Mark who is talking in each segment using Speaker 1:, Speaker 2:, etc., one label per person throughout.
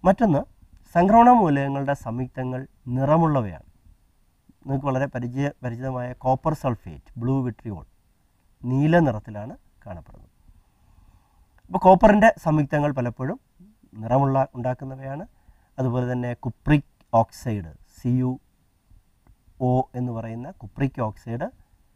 Speaker 1: മറ്റൊന്ന് സംക്രമണ മൂലകങ്ങളുടെ സംയുക്തങ്ങൾ നിറമുള്ളവയാണ് നിങ്ങൾക്ക് വളരെ പരിചയ പരിചിതമായ കോപ്പർ സൾഫേറ്റ് ബ്ലൂ വിട്രിയോൾ നീല നിറത്തിലാണ് കാണപ്പെടുന്നത് അപ്പോൾ കോപ്പറിൻ്റെ സംയുക്തങ്ങൾ പലപ്പോഴും നിറമുള്ള ഉണ്ടാക്കുന്നവയാണ് അതുപോലെ തന്നെ cupric oxide C U O എന്ന് പറയുന്ന കുപ്രിക് ഓക്സൈഡ്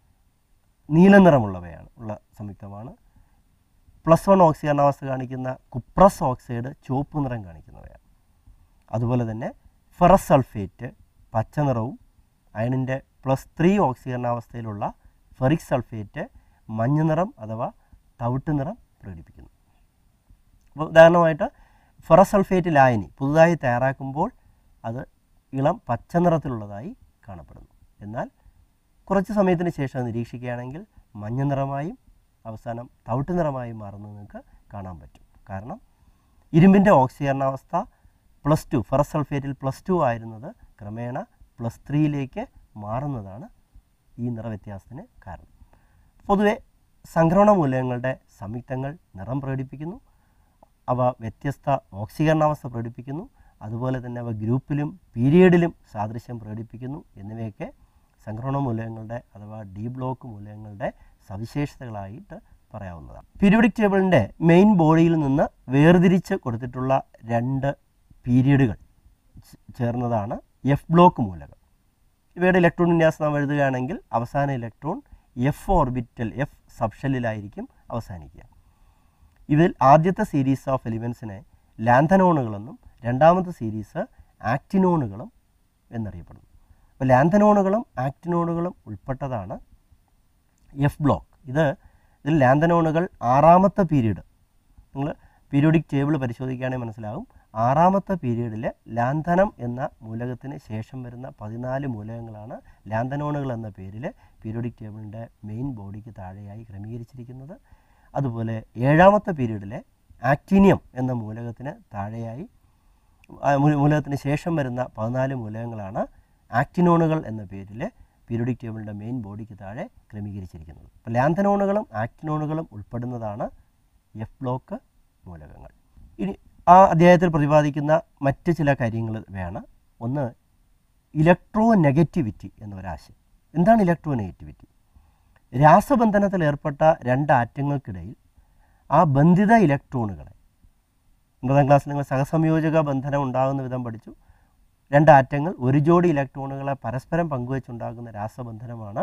Speaker 1: നീല നിറമുള്ളവയാണ് ഉള്ള സംയുക്തമാണ് പ്ലസ് വൺ ഓക്സിജനാവസ്ഥ കാണിക്കുന്ന കുപ്രസ് ഓക്സൈഡ് ചുവപ്പ് നിറം കാണിക്കുന്നവയാണ് അതുപോലെ തന്നെ ഫെറസ് സൾഫേറ്റ് പച്ച നിറവും അയണിൻ്റെ പ്ലസ് ത്രീ ഓക്സിജനാവസ്ഥയിലുള്ള ഫെറിക് സൾഫേറ്റ് മഞ്ഞ നിറം അഥവാ തവിട്ട് നിറം പ്രകടിപ്പിക്കുന്നു അപ്പോൾ ഉദാഹരണമായിട്ട് ഫെറസ് സൾഫേറ്റ് ലായനി പുതുതായി തയ്യാറാക്കുമ്പോൾ അത് ഇളം പച്ച നിറത്തിലുള്ളതായി കാണപ്പെടുന്നു എന്നാൽ കുറച്ച് സമയത്തിന് ശേഷം അത് നിരീക്ഷിക്കുകയാണെങ്കിൽ മഞ്ഞ നിറമായും അവസാനം തവിട്ട് നിറമായും മാറുന്നത് നിങ്ങൾക്ക് കാണാൻ പറ്റും കാരണം ഇരുമ്പിൻ്റെ ഓക്സിജനാവസ്ഥ പ്ലസ് ടു ഫെറസ് സൾഫേറ്റിൽ പ്ലസ് ടു ആയിരുന്നത് ക്രമേണ പ്ലസ് ത്രീയിലേക്ക് മാറുന്നതാണ് ഈ നിറവ്യത്യാസത്തിന് കാരണം പൊതുവെ സംക്രമണ മൂലകങ്ങളുടെ സംയുക്തങ്ങൾ നിറം പ്രകടിപ്പിക്കുന്നു അവ വ്യത്യസ്ത ഓക്സീകരണാവസ്ഥ പ്രകടിപ്പിക്കുന്നു അതുപോലെ തന്നെ അവ ഗ്രൂപ്പിലും പീരിയഡിലും സാദൃശ്യം പ്രകടിപ്പിക്കുന്നു എന്നിവയൊക്കെ സംക്രമണ മൂലകങ്ങളുടെ അഥവാ ഡി ബ്ലോക്ക് മൂലകങ്ങളുടെ സവിശേഷതകളായിട്ട് പറയാവുന്നതാണ് പീരിയോഡിക് ടേബിളിൻ്റെ മെയിൻ ബോഡിയിൽ നിന്ന് വേർതിരിച്ച് കൊടുത്തിട്ടുള്ള രണ്ട് പീരിയഡുകൾ ചേർന്നതാണ് എഫ് ബ്ലോക്ക് മൂലകം ഇവയുടെ ഇലക്ട്രോൺ വിന്യാസം നാം എഴുതുകയാണെങ്കിൽ അവസാന ഇലക്ട്രോൺ എഫ് ഓർബിറ്റൽ എഫ് സബ്ഷെല്ലിലായിരിക്കും അവസാനിക്കുക ഇതിൽ ആദ്യത്തെ സീരീസ് ഓഫ് എലിമെൻസിനെ ലാന്തനോണുകളെന്നും രണ്ടാമത്തെ സീരീസ് ആക്റ്റിനോണുകളും എന്നറിയപ്പെടുന്നു അപ്പോൾ ലാന്തനോണുകളും ആക്റ്റിനോണുകളും ഉൾപ്പെട്ടതാണ് എഫ് ബ്ലോക്ക് ഇത് ഇതിൽ ലാന്തനോണുകൾ ആറാമത്തെ പീരീഡ് നിങ്ങൾ പീരിയോഡിക് ടേബിൾ പരിശോധിക്കുകയാണെങ്കിൽ മനസ്സിലാകും ആറാമത്തെ പീരീഡിൽ ലാന്തനം എന്ന മൂലകത്തിന് ശേഷം വരുന്ന പതിനാല് മൂലകങ്ങളാണ് ലാന്തനോണുകൾ എന്ന പേരിൽ പീരിയോഡിക് ടേബിളിൻ്റെ മെയിൻ ബോഡിക്ക് താഴെയായി ക്രമീകരിച്ചിരിക്കുന്നത് അതുപോലെ ഏഴാമത്തെ പീരീഡിലെ ആക്ടീനിയം എന്ന മൂലകത്തിന് താഴെയായി ആ മൂ- മൂലകത്തിന് ശേഷം വരുന്ന പതിനാല് മൂലകങ്ങളാണ് ആക്ടിനോണുകൾ എന്ന പേരിൽ പീരിയോഡിക് ടേബിളിൻ്റെ മെയിൻ ബോഡിക്ക് താഴെ ക്രമീകരിച്ചിരിക്കുന്നത് അപ്പോൾ ലാന്തനോണുകളും ആക്ടിനോണുകളും ഉൾപ്പെടുന്നതാണ് എഫ് ബ്ലോക്ക് മൂലകങ്ങൾ ഇനി ആ അധ്യായത്തിൽ പ്രതിപാദിക്കുന്ന മറ്റ് ചില കാര്യങ്ങൾ വേണം ഒന്ന് ഇലക്ട്രോ നെഗറ്റിവിറ്റി എന്നൊരാശയം എന്താണ് ഇലക്ട്രോ നെഗറ്റിവിറ്റി രാസബന്ധനത്തിൽ ഏർപ്പെട്ട രണ്ട് ആറ്റങ്ങൾക്കിടയിൽ ആ ബന്ധിത ഇലക്ട്രോണുകളെ ഒമ്പതാം ക്ലാസ്സിൽ നിങ്ങൾ സഹസംയോജക ബന്ധനം ഉണ്ടാകുന്ന വിധം പഠിച്ചു രണ്ട് ആറ്റങ്ങൾ ഒരു ജോഡി ഇലക്ട്രോണുകളെ പരസ്പരം പങ്കുവെച്ചുണ്ടാകുന്ന രാസബന്ധനമാണ്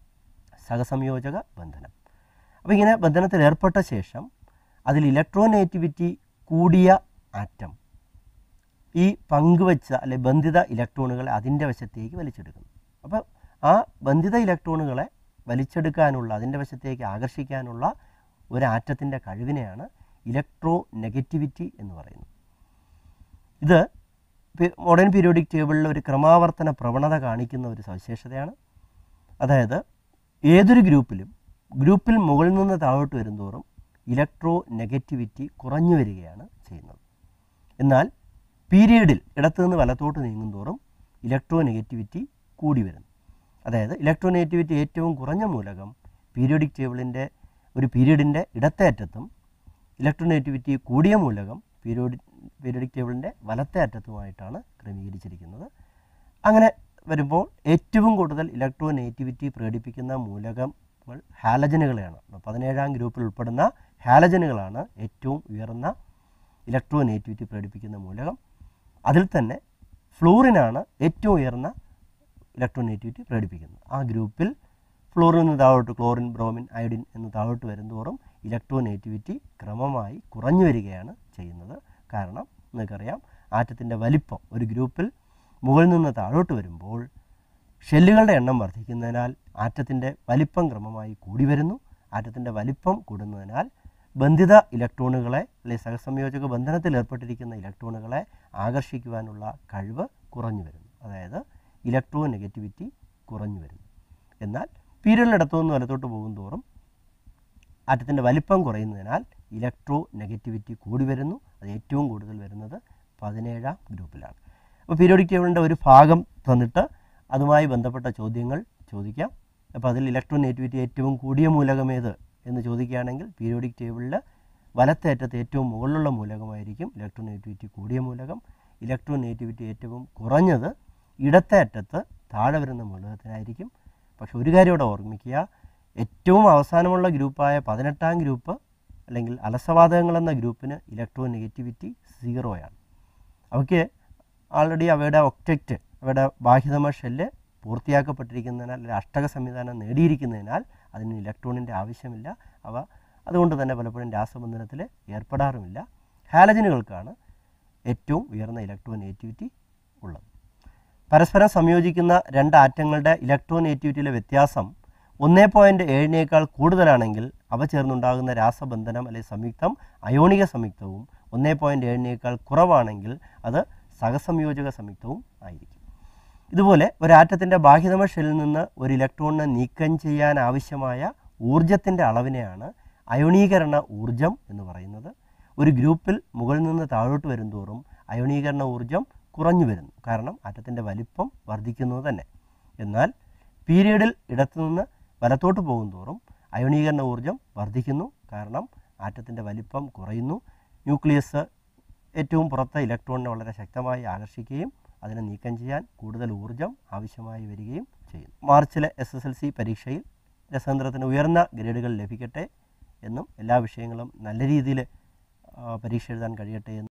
Speaker 1: സഹസംയോജക ബന്ധനം അപ്പോൾ ഇങ്ങനെ ബന്ധനത്തിൽ ഏർപ്പെട്ട ശേഷം അതിൽ ഇലക്ട്രോനെഗറ്റിവിറ്റി കൂടിയ ആറ്റം ഈ പങ്കുവച്ച അല്ലെ ബന്ധിത ഇലക്ട്രോണുകളെ അതിൻ്റെ വശത്തേക്ക് വലിച്ചെടുക്കുന്നു അപ്പോൾ ആ ബന്ധിത ഇലക്ട്രോണുകളെ വലിച്ചെടുക്കാനുള്ള അതിൻ്റെ വശത്തേക്ക് ആകർഷിക്കാനുള്ള ഒരു ആറ്റത്തിൻ്റെ കഴിവിനെയാണ് ഇലക്ട്രോ നെഗറ്റിവിറ്റി എന്ന് പറയുന്നത് ഇത് മോഡേൺ പീരിയോഡിക് ടേബിളിൽ ഒരു ക്രമാവർത്തന പ്രവണത കാണിക്കുന്ന ഒരു സവിശേഷതയാണ് അതായത് ഏതൊരു ഗ്രൂപ്പിലും ഗ്രൂപ്പിൽ മുകളിൽ നിന്ന് താഴോട്ട് വരുന്തോറും ഇലക്ട്രോ നെഗറ്റിവിറ്റി കുറഞ്ഞു വരികയാണ് ചെയ്യുന്നത് എന്നാൽ പീരിയഡിൽ ഇടത്തു നിന്ന് വലത്തോട്ട് നീങ്ങുന്തോറും ഇലക്ട്രോ നെഗറ്റിവിറ്റി കൂടി വരുന്നു അതായത് ഇലക്ട്രോ നെഗറ്റിവിറ്റി ഏറ്റവും കുറഞ്ഞ മൂലകം പീരിയോഡിക് ടേബിളിൻ്റെ ഒരു പീരീഡിൻ്റെ ഇടത്തെ അറ്റത്തും ഇലക്ട്രോ നെഗറ്റിവിറ്റി കൂടിയ മൂലകം പീരിയോഡിക് പീരിയോഡിക് ടേബിളിൻ്റെ വലത്തെ അറ്റത്തുമായിട്ടാണ് ക്രമീകരിച്ചിരിക്കുന്നത് അങ്ങനെ വരുമ്പോൾ ഏറ്റവും കൂടുതൽ ഇലക്ട്രോ നെഗറ്റിവിറ്റി പ്രകടിപ്പിക്കുന്ന മൂലകങ്ങൾ ഹാലജനുകളെയാണ് പതിനേഴാം ഗ്രൂപ്പിൽ ഉൾപ്പെടുന്ന ഹാലജനുകളാണ് ഏറ്റവും ഉയർന്ന ഇലക്ട്രോ നെഗറ്റിവിറ്റി പ്രകടിപ്പിക്കുന്ന മൂലകം അതിൽ തന്നെ ഫ്ലൂറിനാണ് ഏറ്റവും ഉയർന്ന ഇലക്ട്രോ നെഗറ്റിവിറ്റി പ്രകടിപ്പിക്കുന്നത് ആ ഗ്രൂപ്പിൽ ഫ്ലോറിൽ നിന്ന് താഴോട്ട് ക്ലോറിൻ ബ്രോമിൻ അയോഡിൻ എന്ന് താഴോട്ട് വരുന്തോറും ഇലക്ട്രോ നെഗറ്റിവിറ്റി ക്രമമായി കുറഞ്ഞു വരികയാണ് ചെയ്യുന്നത് കാരണം നിങ്ങൾക്കറിയാം ആറ്റത്തിൻ്റെ വലിപ്പം ഒരു ഗ്രൂപ്പിൽ മുകളിൽ നിന്ന് താഴോട്ട് വരുമ്പോൾ ഷെല്ലുകളുടെ എണ്ണം വർദ്ധിക്കുന്നതിനാൽ ആറ്റത്തിൻ്റെ വലിപ്പം ക്രമമായി കൂടി വരുന്നു ആറ്റത്തിൻ്റെ വലിപ്പം കൂടുന്നതിനാൽ ബന്ധിത ഇലക്ട്രോണുകളെ അല്ലെങ്കിൽ സഹസംയോജക ബന്ധനത്തിൽ ഏർപ്പെട്ടിരിക്കുന്ന ഇലക്ട്രോണുകളെ ആകർഷിക്കുവാനുള്ള കഴിവ് കുറഞ്ഞു വരുന്നു അതായത് ഇലക്ട്രോ നെഗറ്റിവിറ്റി കുറഞ്ഞു വരുന്നു എന്നാൽ പീരിയഡിൽ ഇടത്തുനിന്ന് വലത്തോട്ട് പോകും തോറും ആറ്റത്തിൻ്റെ വലിപ്പം കുറയുന്നതിനാൽ ഇലക്ട്രോ നെഗറ്റിവിറ്റി കൂടി വരുന്നു അത് ഏറ്റവും കൂടുതൽ വരുന്നത് പതിനേഴാം ഗ്രൂപ്പിലാണ് അപ്പോൾ പീരിയോഡിക് ടേബിളിൻ്റെ ഒരു ഭാഗം തന്നിട്ട് അതുമായി ബന്ധപ്പെട്ട ചോദ്യങ്ങൾ ചോദിക്കാം അപ്പോൾ അതിൽ ഇലക്ട്രോ നെഗറ്റിവിറ്റി ഏറ്റവും കൂടിയ മൂലകം ഏത് എന്ന് ചോദിക്കുകയാണെങ്കിൽ പീരിയോഡിക് ടേബിളിൽ വലത്തെ അറ്റത്ത് ഏറ്റവും മുകളിലുള്ള മൂലകമായിരിക്കും ഇലക്ട്രോനെഗറ്റിവിറ്റി കൂടിയ മൂലകം ഇലക്ട്രോനെഗറ്റിവിറ്റി ഏറ്റവും കുറഞ്ഞത് ഇടത്തെ അറ്റത്ത് താഴെ വരുന്ന മൂലകത്തിനായിരിക്കും പക്ഷെ ഒരു കാര്യം ഇവിടെ ഓർമ്മിക്കുക ഏറ്റവും അവസാനമുള്ള ഗ്രൂപ്പായ പതിനെട്ടാം ഗ്രൂപ്പ് അല്ലെങ്കിൽ അലസവാതകങ്ങൾ എന്ന ഗ്രൂപ്പിന് ഇലക്ട്രോനെഗറ്റിവിറ്റി സീറോയാണ് അവയ്ക്ക് ആൾറെഡി അവയുടെ ഒക്റ്റക്റ്റ് അവയുടെ ബാഹ്യതമ ഷെല്ല് പൂർത്തിയാക്കപ്പെട്ടിരിക്കുന്നതിനാൽ ഒരു അഷ്ടക സംവിധാനം നേടിയിരിക്കുന്നതിനാൽ അതിന് ഇലക്ട്രോണിൻ്റെ ആവശ്യമില്ല അവ അതുകൊണ്ട് തന്നെ പലപ്പോഴും രാസബന്ധനത്തിൽ ഏർപ്പെടാറുമില്ല ഹാലജനുകൾക്കാണ് ഏറ്റവും ഉയർന്ന ഇലക്ട്രോനെഗറ്റിവിറ്റി ഉള്ളത് പരസ്പരം സംയോജിക്കുന്ന രണ്ട് ആറ്റങ്ങളുടെ ഇലക്ട്രോനെഗറ്റിവിറ്റിയിലെ വ്യത്യാസം ഒന്നേ പോയിൻറ്റ് ഏഴിനേക്കാൾ കൂടുതലാണെങ്കിൽ അവ ചേർന്നുണ്ടാകുന്ന രാസബന്ധനം അല്ലെങ്കിൽ സംയുക്തം അയോണിക സംയുക്തവും ഒന്നേ പോയിൻറ്റ് ഏഴിനേക്കാൾ കുറവാണെങ്കിൽ അത് സഹസംയോജക സംയുക്തവും ആയിരിക്കും ഇതുപോലെ ഒരു ആറ്റത്തിൻ്റെ ബാഹ്യതമ ഷെല്ലിൽ നിന്ന് ഒരു ഇലക്ട്രോണിനെ നീക്കം ചെയ്യാൻ ആവശ്യമായ ഊർജത്തിൻ്റെ അളവിനെയാണ് അയോണീകരണ ഊർജം എന്ന് പറയുന്നത് ഒരു ഗ്രൂപ്പിൽ മുകളിൽ നിന്ന് താഴോട്ട് വരുന്തോറും അയോണീകരണ ഊർജം കുറഞ്ഞു വരുന്നു കാരണം ആറ്റത്തിൻ്റെ വലിപ്പം വർദ്ധിക്കുന്നത് തന്നെ എന്നാൽ പീരിയഡിൽ ഇടത്തുനിന്ന് വലത്തോട്ട് പോകുന്തോറും അയോണീകരണ ഊർജം വർദ്ധിക്കുന്നു കാരണം ആറ്റത്തിൻ്റെ വലിപ്പം കുറയുന്നു ന്യൂക്ലിയസ് ഏറ്റവും പുറത്തെ ഇലക്ട്രോണിനെ വളരെ ശക്തമായി ആകർഷിക്കുകയും അതിനെ നീക്കം ചെയ്യാൻ കൂടുതൽ ഊർജം ആവശ്യമായി വരികയും ചെയ്യുന്നു മാർച്ചിലെ എസ് എസ് എൽ സി പരീക്ഷയിൽ രസതന്ത്രത്തിന് ഉയർന്ന ഗ്രേഡുകൾ ലഭിക്കട്ടെ എന്നും എല്ലാ വിഷയങ്ങളും നല്ല രീതിയിൽ പരീക്ഷ എഴുതാൻ കഴിയട്ടെ എന്നും